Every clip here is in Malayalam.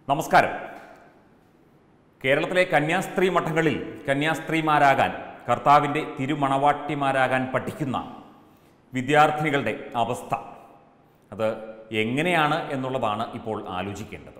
നമസ്കാരം കേരളത്തിലെ കന്യാസ്ത്രീ മഠങ്ങളിൽ കന്യാസ്ത്രീമാരാകാൻ കർത്താവിൻ്റെ തിരുമണവാട്ടിമാരാകാൻ പഠിക്കുന്ന വിദ്യാർത്ഥിനികളുടെ അവസ്ഥ അത് എങ്ങനെയാണ് എന്നുള്ളതാണ് ഇപ്പോൾ ആലോചിക്കേണ്ടത്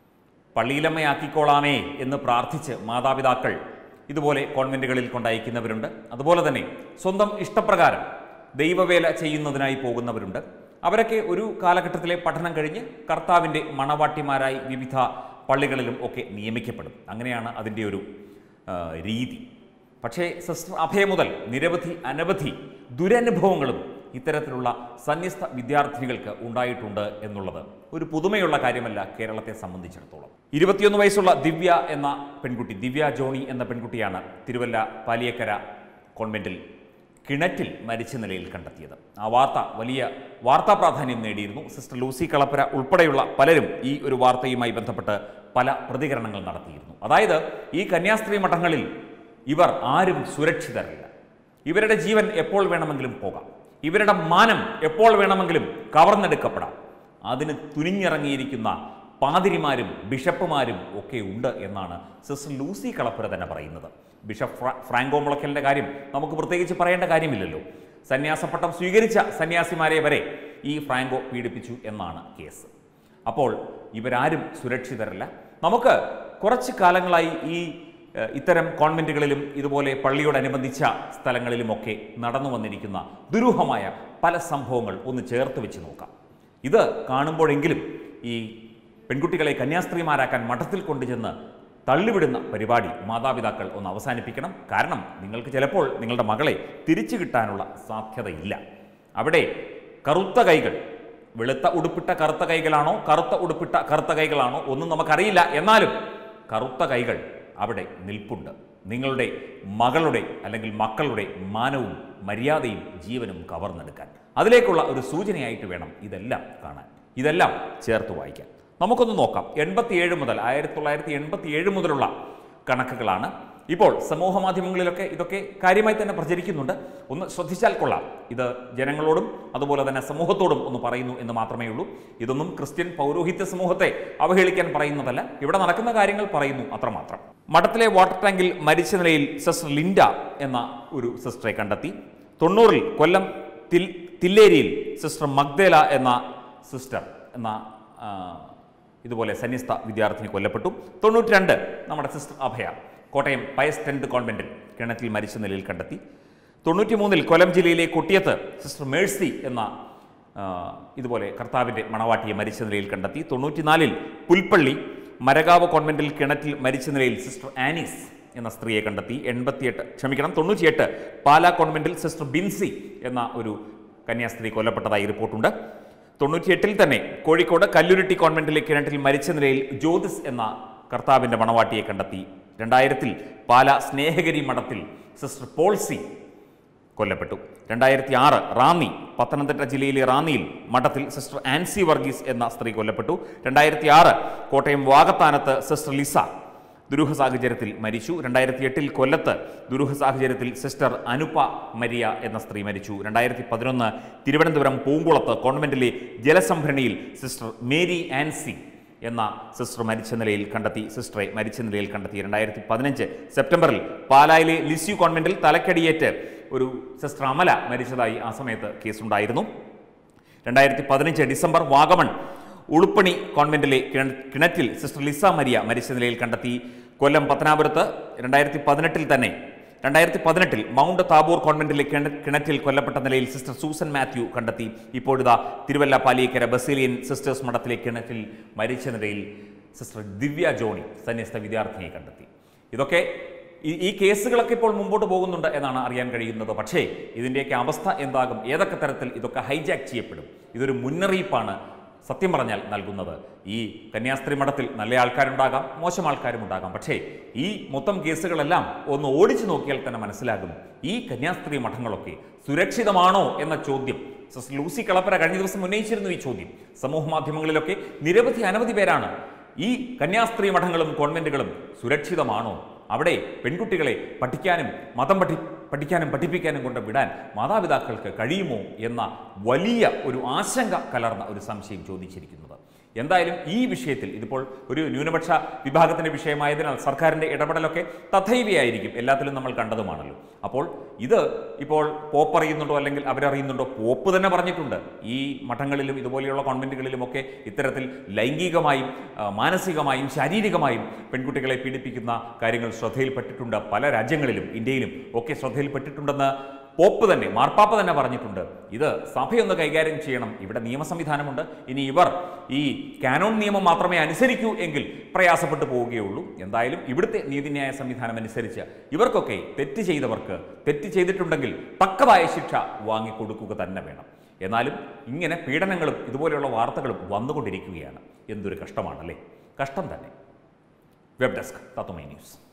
പള്ളിയിലമ്മയാക്കിക്കോളാമേ എന്ന് പ്രാർത്ഥിച്ച് മാതാപിതാക്കൾ ഇതുപോലെ കോൺവെൻറ്റുകളിൽ കൊണ്ടയക്കുന്നവരുണ്ട് അതുപോലെ തന്നെ സ്വന്തം ഇഷ്ടപ്രകാരം ദൈവവേല ചെയ്യുന്നതിനായി പോകുന്നവരുണ്ട് അവരൊക്കെ ഒരു കാലഘട്ടത്തിലെ പഠനം കഴിഞ്ഞ് കർത്താവിൻ്റെ മണവാട്ടിമാരായി വിവിധ പള്ളികളിലും ഒക്കെ നിയമിക്കപ്പെടും അങ്ങനെയാണ് അതിൻ്റെ ഒരു ആ, രീതി പക്ഷേ സിസ്റ്റർ അഭയ മുതൽ നിരവധി അനവധി ദുരനുഭവങ്ങളും ഇത്തരത്തിലുള്ള സന്യസ്ത വിദ്യാർത്ഥിനികൾക്ക് ഉണ്ടായിട്ടുണ്ട് എന്നുള്ളത് ഒരു പുതുമയുള്ള കാര്യമല്ല കേരളത്തെ സംബന്ധിച്ചിടത്തോളം ഇരുപത്തിയൊന്ന് വയസ്സുള്ള ദിവ്യ എന്ന പെൺകുട്ടി ദിവ്യ ജോണി എന്ന പെൺകുട്ടിയാണ് തിരുവല്ല പാലിയക്കര കോൺവെന്റിൽ കിണറ്റിൽ മരിച്ച നിലയിൽ കണ്ടെത്തിയത് ആ വാർത്ത വലിയ വാർത്താ പ്രാധാന്യം നേടിയിരുന്നു സിസ്റ്റർ ലൂസി കളപ്പര ഉൾപ്പെടെയുള്ള പലരും ഈ ഒരു വാർത്തയുമായി ബന്ധപ്പെട്ട് പല പ്രതികരണങ്ങൾ നടത്തിയിരുന്നു അതായത് ഈ കന്യാസ്ത്രീ മഠങ്ങളിൽ ഇവർ ആരും സുരക്ഷിതരല്ല ഇവരുടെ ജീവൻ എപ്പോൾ വേണമെങ്കിലും പോകാം ഇവരുടെ മാനം എപ്പോൾ വേണമെങ്കിലും കവർന്നെടുക്കപ്പെടാം അതിന് തുനിഞ്ഞിറങ്ങിയിരിക്കുന്ന പാതിരിമാരും ബിഷപ്പുമാരും ഒക്കെ ഉണ്ട് എന്നാണ് സിസ്റ്റർ ലൂസി കളപ്പുര തന്നെ പറയുന്നത് ബിഷപ്പ് ഫ്രാ ഫ്രാങ്കോ മുളയ്ക്കലിൻ്റെ കാര്യം നമുക്ക് പ്രത്യേകിച്ച് പറയേണ്ട കാര്യമില്ലല്ലോ സന്യാസപ്പട്ടം സ്വീകരിച്ച സന്യാസിമാരെ വരെ ഈ ഫ്രാങ്കോ പീഡിപ്പിച്ചു എന്നാണ് കേസ് അപ്പോൾ ഇവരാരും സുരക്ഷിതരല്ല നമുക്ക് കുറച്ച് കാലങ്ങളായി ഈ ഏഹ്, ഇത്തരം കോൺവെന്റുകളിലും ഇതുപോലെ പള്ളിയോടനുബന്ധിച്ച സ്ഥലങ്ങളിലുമൊക്കെ നടന്നു വന്നിരിക്കുന്ന ദുരൂഹമായ പല സംഭവങ്ങൾ ഒന്ന് ചേർത്ത് വെച്ച് നോക്കാം ഇത് കാണുമ്പോഴെങ്കിലും ഈ പെൺകുട്ടികളെ കന്യാസ്ത്രീമാരാക്കാൻ മഠത്തിൽ കൊണ്ടുചെന്ന് തള്ളിവിടുന്ന പരിപാടി മാതാപിതാക്കൾ ഒന്ന് അവസാനിപ്പിക്കണം കാരണം നിങ്ങൾക്ക് ചിലപ്പോൾ നിങ്ങളുടെ മകളെ തിരിച്ചു കിട്ടാനുള്ള സാധ്യതയില്ല അവിടെ കറുത്ത കൈകൾ വെളുത്ത ഉടുപ്പിട്ട കറുത്ത കൈകളാണോ കറുത്ത ഉടുപ്പിട്ട കറുത്ത കൈകളാണോ ഒന്നും നമുക്കറിയില്ല എന്നാലും കറുത്ത കൈകൾ അവിടെ നിൽപ്പുണ്ട് നിങ്ങളുടെ മകളുടെ അല്ലെങ്കിൽ മക്കളുടെ മാനവും മര്യാദയും ജീവനും കവർന്നെടുക്കാൻ അതിലേക്കുള്ള ഒരു സൂചനയായിട്ട് വേണം ഇതെല്ലാം കാണാൻ ഇതെല്ലാം ചേർത്ത് വായിക്കാൻ നമുക്കൊന്ന് നോക്കാം എൺപത്തിയേഴ് മുതൽ ആയിരത്തി തൊള്ളായിരത്തി എൺപത്തി ഏഴ് മുതലുള്ള കണക്കുകളാണ് ഇപ്പോൾ സമൂഹ മാധ്യമങ്ങളിലൊക്കെ ഇതൊക്കെ കാര്യമായി തന്നെ പ്രചരിക്കുന്നുണ്ട് ഒന്ന് ശ്രദ്ധിച്ചാൽ കൊള്ളാം ഇത് ജനങ്ങളോടും അതുപോലെ തന്നെ സമൂഹത്തോടും ഒന്ന് പറയുന്നു എന്ന് മാത്രമേ ഉള്ളൂ ഇതൊന്നും ക്രിസ്ത്യൻ പൗരോഹിത്യ സമൂഹത്തെ അവഹേളിക്കാൻ പറയുന്നതല്ല ഇവിടെ നടക്കുന്ന കാര്യങ്ങൾ പറയുന്നു അത്രമാത്രം മഠത്തിലെ വാട്ടർ ടാങ്കിൽ മരിച്ച നിലയിൽ സിസ്റ്റർ ലിൻഡ എന്ന ഒരു സിസ്റ്ററെ കണ്ടെത്തി തൊണ്ണൂറിൽ കൊല്ലം തിൽ തില്ലേരിയിൽ സിസ്റ്റർ മഗ്ദേല എന്ന സിസ്റ്റർ എന്ന ആ, ഇതുപോലെ സന്യസ്ത വിദ്യാർത്ഥിനി കൊല്ലപ്പെട്ടു തൊണ്ണൂറ്റി രണ്ട് നമ്മുടെ sister Abhaya Kottayam Pius tenth കോൺവെന്റിൽ കിണറ്റിൽ മരിച്ച നിലയിൽ കണ്ടെത്തി തൊണ്ണൂറ്റി മൂന്നിൽ കൊല്ലം ജില്ലയിലെ കൊട്ടിയത്ത് സിസ്റ്റർ മേഴ്സി എന്ന ആ, ഇതുപോലെ കർത്താവിൻ്റെ മണവാട്ടിയെ മരിച്ച നിലയിൽ കണ്ടെത്തി തൊണ്ണൂറ്റിനാലിൽ പുൽപ്പള്ളി മരകാവ് കോൺവെന്റിൽ കിണറ്റിൽ മരിച്ച നിലയിൽ സിസ്റ്റർ ആനീസ് എന്ന സ്ത്രീയെ കണ്ടെത്തി എൺപത്തിയെട്ട് ക്ഷമിക്കണം തൊണ്ണൂറ്റിയെട്ട് പാലാ കോൺവെന്റിൽ സിസ്റ്റർ ബിൻസി എന്ന ഒരു കന്യാസ്ത്രീ കൊല്ലപ്പെട്ടതായി റിപ്പോർട്ടുണ്ട് തൊണ്ണൂറ്റിയെട്ടിൽ തന്നെ കോഴിക്കോട് കല്ലുരുട്ടി കോൺവെന്റിലെ കിണറ്റിൽ മരിച്ച നിലയിൽ ജ്യോതിസ് എന്ന കർത്താവിൻ്റെ മണവാട്ടിയെ കണ്ടെത്തി രണ്ടായിരത്തിൽ പാല സ്നേഹഗിരി മഠത്തിൽ സിസ്റ്റർ പോൾസി കൊല്ലപ്പെട്ടു രണ്ടായിരത്തി ആറ് റാന്നി പത്തനംതിട്ട ജില്ലയിലെ റാന്നിയിൽ മഠത്തിൽ സിസ്റ്റർ ആൻസി വർഗീസ് എന്ന സ്ത്രീ കൊല്ലപ്പെട്ടു രണ്ടായിരത്തി ആറ് കോട്ടയം വാകത്താനത്ത് സിസ്റ്റർ ലിസ ദുരൂഹ സാഹചര്യത്തിൽ മരിച്ചു രണ്ടായിരത്തി എട്ടിൽ കൊല്ലത്ത് ദുരൂഹ സാഹചര്യത്തിൽ സിസ്റ്റർ അനുപ മരിയ എന്ന സ്ത്രീ മരിച്ചു രണ്ടായിരത്തി പതിനൊന്ന് തിരുവനന്തപുരം പൂങ്കുളത്ത് കോൺവെന്റിലെ ജലസംഭരണിയിൽ സിസ്റ്റർ മേരി ആൻസി എന്ന സിസ്റ്റർ മരിച്ച നിലയിൽ കണ്ടെത്തി സിസ്റ്ററെ മരിച്ച നിലയിൽ കണ്ടെത്തി രണ്ടായിരത്തി പതിനഞ്ച് സെപ്റ്റംബറിൽ പാലായിലെ ലിസ്യു കോൺവെന്റിൽ തലക്കടിയേറ്റ് ഒരു സിസ്റ്റർ അമല മരിച്ചതായി ആ സമയത്ത് കേസുണ്ടായിരുന്നു രണ്ടായിരത്തി പതിനഞ്ച് ഡിസംബർ വാഗമൺ ഉളുപ്പണി കോൺവെന്റിലെ കിണ- കിണറ്റിൽ സിസ്റ്റർ ലിസ മരിയ മരിച്ച നിലയിൽ കണ്ടെത്തി കൊല്ലം പത്തനാപുരത്ത് രണ്ടായിരത്തി പതിനെട്ടിൽ തന്നെ രണ്ടായിരത്തി പതിനെട്ടിൽ മൗണ്ട് താബൂർ കോൺവെന്റിലെ കിണ- കിണറ്റിൽ കൊല്ലപ്പെട്ട നിലയിൽ സിസ്റ്റർ സൂസൻ മാത്യു കണ്ടെത്തി ഇപ്പോഴിതാ തിരുവല്ല പാലിയേക്കര ബസേലിയൻ സിസ്റ്റേഴ്സ് മഠത്തിലെ കിണറ്റിൽ മരിച്ച നിലയിൽ സിസ്റ്റർ ദിവ്യ ജോണി സന്യസ്ത വിദ്യാർത്ഥിനിയെ കണ്ടെത്തി ഇതൊക്കെ ഈ- ഈ കേസുകളൊക്കെ ഇപ്പോൾ മുമ്പോട്ട് പോകുന്നുണ്ട് എന്നാണ് അറിയാൻ കഴിയുന്നത് പക്ഷേ ഇതിൻ്റെയൊക്കെ അവസ്ഥ എന്താകും ഏതൊക്കെ തരത്തിൽ ഇതൊക്കെ ഹൈജാക്ക് ചെയ്യപ്പെടും ഇതൊരു മുന്നറിയിപ്പാണ് സത്യം പറഞ്ഞാൽ നൽകുന്നത് ഈ കന്യാസ്ത്രീ മഠത്തിൽ നല്ല ആൾക്കാരുണ്ടാകാം മോശം ആൾക്കാരും ഉണ്ടാകാം പക്ഷേ ഈ മൊത്തം കേസുകളെല്ലാം ഒന്ന് ഓടിച്ചു നോക്കിയാൽ തന്നെ മനസ്സിലാകും ഈ കന്യാസ്ത്രീ മഠങ്ങളൊക്കെ സുരക്ഷിതമാണോ എന്ന ചോദ്യം സിസ്റ്റർ ലൂസി കളപ്പര കഴിഞ്ഞ ദിവസം ഉന്നയിച്ചിരുന്നു ഈ ചോദ്യം സമൂഹ മാധ്യമങ്ങളിലൊക്കെ നിരവധി അനവധി പേരാണ് ഈ കന്യാസ്ത്രീ മഠങ്ങളും കോൺവെന്റുകളും സുരക്ഷിതമാണോ അവിടെ പെൺകുട്ടികളെ പഠിക്കാനും മതം പഠി പഠിക്കാനും പഠിപ്പിക്കാനും കൊണ്ട് വിടാൻ മാതാപിതാക്കൾക്ക് കഴിയുമോ എന്ന വലിയ ഒരു ആശങ്ക കലർന്ന ഒരു സംശയം ചോദിച്ചിരിക്കുന്നത് എന്തായാലും ഈ വിഷയത്തിൽ ഇതിപ്പോൾ ഒരു ന്യൂനപക്ഷ വിഭാഗത്തിന്റെ വിഷയമായതിനാൽ സർക്കാരിന്റെ ഇടപെടലൊക്കെ തഥൈവയായിരിക്കും എല്ലാത്തിലും നമ്മൾ കണ്ടതുമാണല്ലോ അപ്പോൾ ഇത് ഇപ്പോൾ പോപ്പ് അറിയുന്നുണ്ടോ അല്ലെങ്കിൽ അവരറിയുന്നുണ്ടോ പോപ്പ് തന്നെ പറഞ്ഞിട്ടുണ്ട് ഈ മഠങ്ങളിലും ഇതുപോലെയുള്ള കോൺവെന്റുകളിലുമൊക്കെ ഇത്തരത്തിൽ ലൈംഗികമായും ആ, മാനസികമായും ശാരീരികമായും പെൺകുട്ടികളെ പീഡിപ്പിക്കുന്ന കാര്യങ്ങൾ ശ്രദ്ധയിൽപ്പെട്ടിട്ടുണ്ട് പല രാജ്യങ്ങളിലും ഇന്ത്യയിലും ഒക്കെ ശ്രദ്ധയിൽപ്പെട്ടിട്ടുണ്ടെന്ന് പോപ്പ് തന്നെ മാർപ്പാപ്പ തന്നെ പറഞ്ഞിട്ടുണ്ട് ഇത് സഭയൊന്ന് കൈകാര്യം ചെയ്യണം ഇവിടെ നിയമ സംവിധാനമുണ്ട് ഇനി ഇവർ ഈ കാനോൺ നിയമം മാത്രമേ അനുസരിക്കൂ എങ്കിൽ പ്രയാസപ്പെട്ടു പോവുകയുള്ളൂ എന്തായാലും ഇവിടുത്തെ നീതിന്യായ സംവിധാനം അനുസരിച്ച് ഇവർക്കൊക്കെ തെറ്റ് ചെയ്തവർക്ക് തെറ്റ് ചെയ്തിട്ടുണ്ടെങ്കിൽ തക്കതായ ശിക്ഷ വാങ്ങിക്കൊടുക്കുക തന്നെ വേണം എന്നാലും ഇങ്ങനെ പീഡനങ്ങളും ഇതുപോലെയുള്ള വാർത്തകളും വന്നുകൊണ്ടിരിക്കുകയാണ് എന്തൊരു കഷ്ടമാണല്ലേ കഷ്ടം തന്നെ വെബ് ഡെസ്ക് തത്വമൈ ന്യൂസ്